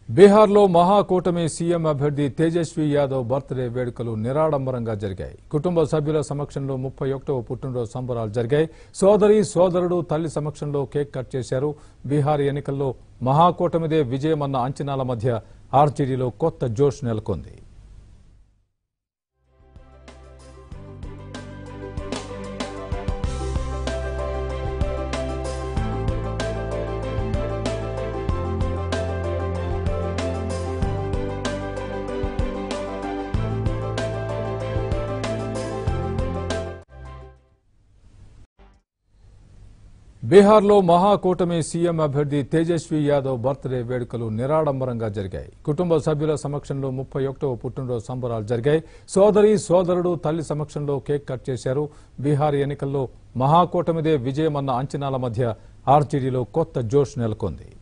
బీహార్లో మహాకూటమి సీఎం అభ్యర్థి తేజస్వి యాదవ్ బర్త్డే వేడుకలు నిరాడంబరంగా జరిగాయి కుటుంబ సభ్యుల సమక్షంలో ముప్పై ఒకటవ పుట్టినరోజు సంబరాలు జరిగాయి సోదరి సోదరుడు తల్లి సమక్షంలో కేక్ కట్ చేశారు బీహార్ ఎన్నికల్లో మహాకూటమిదే విజయమన్న అంచనాల మధ్య ఆర్జేడీలో కొత్త జోష్ నెలకొంది బీహార్లో మహాకూటమి సీఎం అభ్యర్థి తేజస్వి యాదవ్ బర్త్డే వేడుకలు నిరాడంబరంగా జరిగాయి కుటుంబ సభ్యుల సమక్షంలో ముప్పై ఒకటవ పుట్టినరోజు సంబరాలు జరిగాయి సోదరి సోదరుడు తల్లి సమక్షంలో కేక్ కట్ చేశారు బీహార్ ఎన్నికల్లో మహాకూటమిదే విజయమన్న అంచనాల మధ్య ఆర్జేడీలో కొత్త జోష్ నెలకొంది